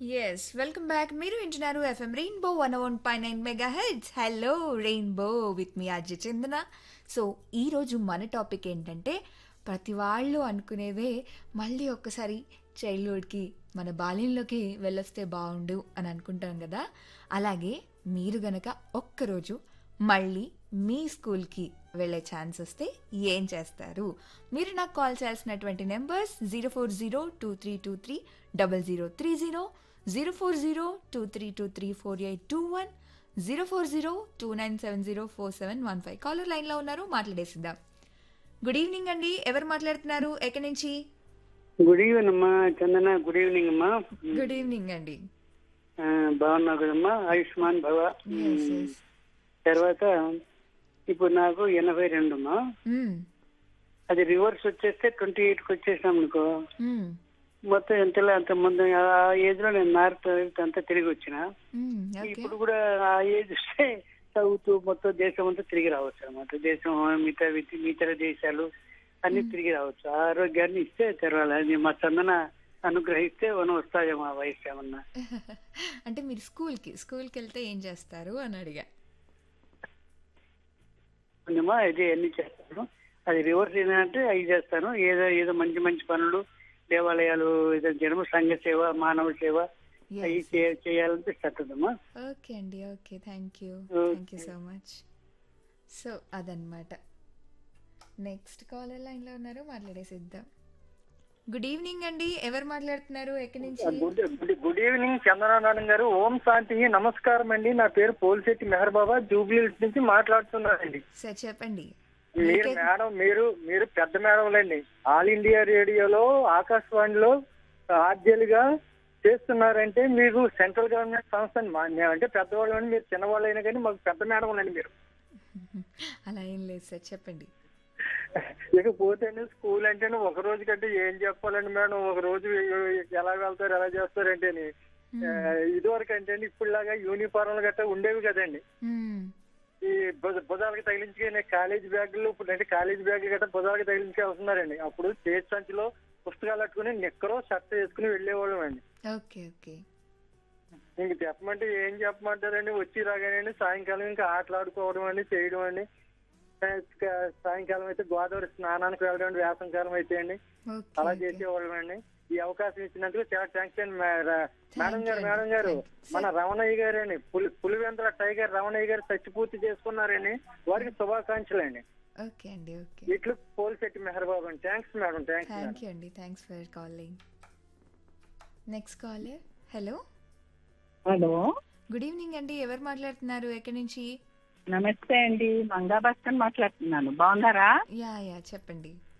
Yes welcome back మీరు వింటున్నారు FM rainbow one one పై nine mega heads hello rainbow with మీ Ajay Chandana so ఈరోజు మన టాపిక్ ఏంటంటే ప్రతి వాళ్ళు అనుకునేదే మళ్ళీ ఒక్కసారి చైల్డ్హుడ్కి మన బాల్యంలోకి వెళ్ళొస్తే బాగుండు అని అనుకుంటాం కదా అలాగే మీరు గనక ఒక్కరోజు మళ్ళీ మీ స్కూల్కి వెళ్ళే ఛాన్స్ వస్తే ఏం చేస్తారు మీరు నాకు కాల్ చేయాల్సినటువంటి numbers zero four zero two three two three double zero three zero zero four zero two three two three four eight two one zero four zero two nine seven zero four seven one five caller లైన్లో ఉన్నారు మాట్లాడేసిద్దాం good evening అండి ఎవరు మాట్లాడుతున్నారు ఎక్కడి నుంచి good evening అమ్మా Chandana good evening అమ్మా good evening అండి ఆ, బాగున్నావు కదమ్మా ఆయుష్మాన్ భవ ఎస్ ఎస్ తర్వాత ఇప్పుడు నాకు ఎనభై రెండు అమ్మా అది రివర్స్ వచ్చేస్తే ట్వంటీ ఎయిట్కి వచ్చేసాం అనుకో మొత్తం ఎంతలో అంత ముందు ఆ ఏజ్ లో నేను నార్త్ అంతా తిరిగి వచ్చిన ఓకే ఇప్పుడు కూడా ఆ ఏజ్ వస్తే చదువుతూ మొత్తం దేశం అంతా తిరిగి రావచ్చు అనమాట దేశం మిగతా వి- మిగతా దేశాలు అన్ని తిరిగి రావచ్చు ఆ ఆరోగ్యాన్ని ఇస్తే తెరవాలి అది మా చందన అనుగ్రహిస్తే మనం వస్తాయేమో ఆ వయసు ఏమన్నా అంటే మీరు స్కూల్కి స్కూల్కి వెళ్తే ఏం చేస్తారు అని అడిగా ఉందమ్మా ఇది అన్ని చేస్తాను అది రివర్స్ ఏంటంటే అవి చేస్తాను ఏదో ఏదో మంచి మంచి పనులు దేవాలయాలు ఏదో జన్మ సంఘ సేవ మానవ సేవ అవి చే- చేయాలంటే చట్టదమ్మా ఓకే అండి okay thank you Okay. Thank you so much so అదనమాట నెక్స్ట్ కాలర్ లైన్లో ఉన్నారు మాట్లాడేసిద్దాం గుడ్ ఈవినింగ్ అండి ఎవరు మాట్లాడుతున్నారు ఎక్కడి నుంచి good good- good evening Chandranarayana గారు ఓం శాంతి నమస్కారం అండి నా పేరు పోలిశెట్టి మెహర్ బాబా జూబ్లీ నుంచి మాట్లాడుతున్నానండి సార్ చెప్పండి మీరు మేడం మీరు మీరు పెద్ద మేడంలండి ఆల్ ఇండియా రేడియోలో ఆకాశవాణిలో ఆర్జేలుగా చేస్తున్నారంటే మీకు సెంట్రల్ గవర్నమెంట్ సంస్థ అండి. మా- మేమంటే పెద్దవాళ్ళు అండి మీరు చిన్నవాళ్ళు అయినా కానీ మాకు పెద్ద మేడం అండి మీరు అలా ఏం లేదు సార్ చెప్పండి ఇకపోతే స్కూల్ అంటే ఒక రోజు కంటే ఏం చెప్పాలండి మేడం ఒక రోజు ఎలా వెళ్తారు ఎలా చేస్తారంటే ఇదివరకు అంటే ఇప్పుడులాగా యూనిఫారంలు గట్టా ఉండేవి కదండి మ్మ్. ఈ భుజ భుజాలకు తగిలించుకునే కాలేజ్ బ్యాగులు ఇప్పుడు అంటే కాలేజ్ బ్యాగులు గట్టా భుజాలకు తగిలించి వెళ్తున్నారండి అప్పుడు చేతి సంచిలో పుస్తకాలు పట్టుకుని నిక్కరో షర్ట్ వేసుకుని వెళ్ళేవాళ్ళం అండి ఓకే ఓకే ఇంక చెప్పమంటే ఏం చెప్పమంటారండి వచ్చి రాగానే సాయంకాలం ఇంకా ఆటలాడుకోవడం అండి చేయడం అండి సా- సాయంకాలం అయితే గోదావరి స్నానానికి వెళ్ళడం అండి వేసంకాలం అయితే అండి ఓకే అలా ఓకే. చేసేవాళ్ళం అండి ఈ అవకాశం ఇచ్చినందుకు చాలా థ్యాంక్స్ అండి మే- రా- మేడం గారు you. మేడం గారు Thank you. మన రమణయ్య గారు అండి పులి పులివెందుల టైగర్ రమణయ్య గారు చచ్చి పూర్తి చేసుకున్నారండి వారికి శుభాకాంక్షలు అండి ఓకే అండి ఓకే ఇట్లు పోలిశెట్టి మెహర్ బాబు అండి thanks madam thanks madam thank you అండి thanks for calling next caller hello hello good evening అండి ఎవరు మాట్లాడుతున్నారు ఎక్కడి నుంచి నమస్తే అండి మంగా భాస్కర్ మాట్లాడుతున్నాను బాగున్నారా యా యా చెప్పండి